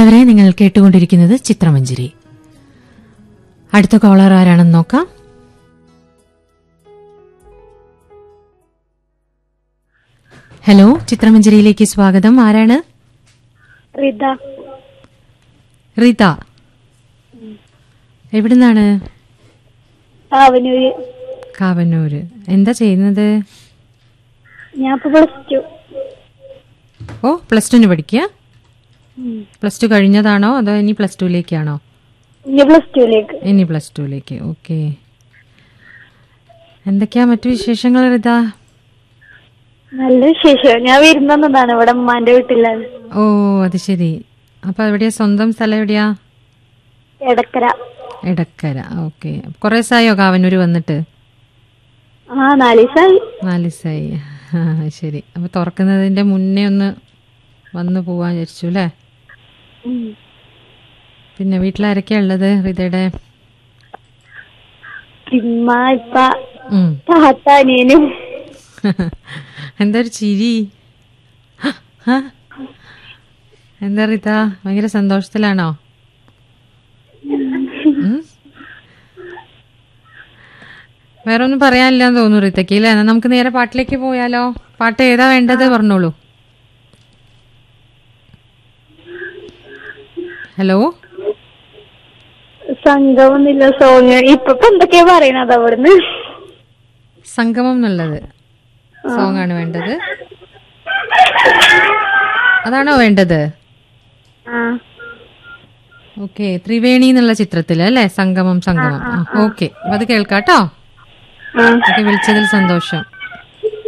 പ്രിയമുള്ളവരെ നിങ്ങൾ കേട്ടുകൊണ്ടിരിക്കുന്നത് ചിത്രമഞ്ജരി അടുത്ത കോളർ ആരാണെന്ന് നോക്കാം ഹലോ ചിത്രമഞ്ജരിയിലേക്ക് സ്വാഗതം ആരാണ് റിത റീത എവിടുന്നാണ് അവനൂര് കാവന്നൂര് എന്താ ചെയ്യുന്നത് ഞാൻ ഇപ്പൊ പ്ലസ് ടു ഓ പ്ലസ് ടുന് പഠിക്കുക പ്ലസ് ടു കഴിഞ്ഞതാണോ അതോ ഇനി പ്ലസ് ടുവിലേക്കാണോ ഇനി പ്ലസ് ടുവിലേക്ക് ഇനി പ്ലസ് ടുവിലേക്ക് ഓക്കെ എന്തൊക്കെയാ മറ്റു വിശേഷങ്ങൾ റിത നല്ല വിശേഷം ഞാൻ വരുന്നതാണ് ഇവിടെ ഉമ്മാന്റെ വീട്ടിലാണ് ഓ അത് ശരി അപ്പൊ എവിടെയാ സ്വന്തം സ്ഥലം എവിടെയാ എടക്കര എടക്കര ഓക്കെ കുറെ ദിവസമായോ കാവന്നൂര് വന്നിട്ട് ആ നാല് ദിവസമായി നാല് ദിവസമായി ആ, ശരി അപ്പൊ തുറക്കുന്നതിന്റെ മുന്നേ ഒന്ന് വന്നു പോവാൻ വിചാരിച്ചു അല്ലേ ഉം. പിന്നെ വീട്ടിലാരൊക്കെയാ ഉള്ളത് റിതയുടെ ഇമ്മ ഇപ്പ ഉം. താത്ത അനിയനും എന്താ ഒരു ചിരി ഹ? എന്താ റിത ഭയങ്കര സന്തോഷത്തിലാണോ ഉം? വേറെ ഒന്നും പറയാനില്ലാന്ന് തോന്നുന്നു റിത്തയ്ക്ക് അല്ലേ എന്നാ നമുക്ക് നേരെ പാട്ടിലേക്ക് പോയാലോ പാട്ട് ഏതാ വേണ്ടത് പറഞ്ഞോളൂ ഹലോ സംഘമൊന്നുമില്ല സോങ് ഇപ്പൊ ഇപ്പൊ എന്തൊക്കെയാ പറയണത് അവിടുന്ന് സംഗമം എന്നുള്ളത് സോങ് ആണ് വേണ്ടത് അതാണോ വേണ്ടത് ആ ഓക്കെ ത്രിവേണി എന്നുള്ള ചിത്രത്തില് അല്ലേ സംഗമം സംഗമം ഓക്കെ അത് കേൾക്കാട്ടോ ആ ഓക്കെ വിളിച്ചതിൽ സന്തോഷം